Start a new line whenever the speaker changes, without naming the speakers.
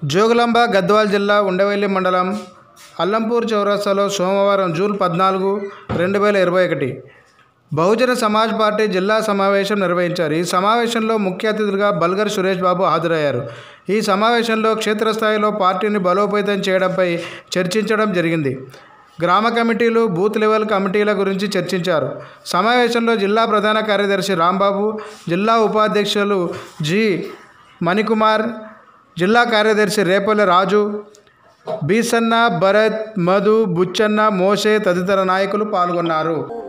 జోగులాంబ గద్వాల్ జిల్లా ఉండవెల్లి మండలం అల్లంపూర్ చౌరస్తాలో సోమవారం జూన్ పద్నాలుగు రెండు వేల ఇరవై ఒకటి బహుజన సమాజ్ పార్టీ జిల్లా సమావేశం నిర్వహించారు ఈ సమావేశంలో ముఖ్య అతిథులుగా బల్గర్ సురేష్ బాబు హాజరయ్యారు ఈ సమావేశంలో క్షేత్రస్థాయిలో పార్టీని బలోపేతం చేయడంపై చర్చించడం జరిగింది గ్రామ కమిటీలు బూత్ లెవెల్ కమిటీల గురించి చర్చించారు సమావేశంలో జిల్లా ప్రధాన కార్యదర్శి రాంబాబు జిల్లా ఉపాధ్యక్షులు జి మణికుమార్ జిల్లా కార్యదర్శి రేపల్లి రాజు బీసన్న భరత్ మధు బుచ్చన్న మోషే తదితర నాయకులు పాల్గొన్నారు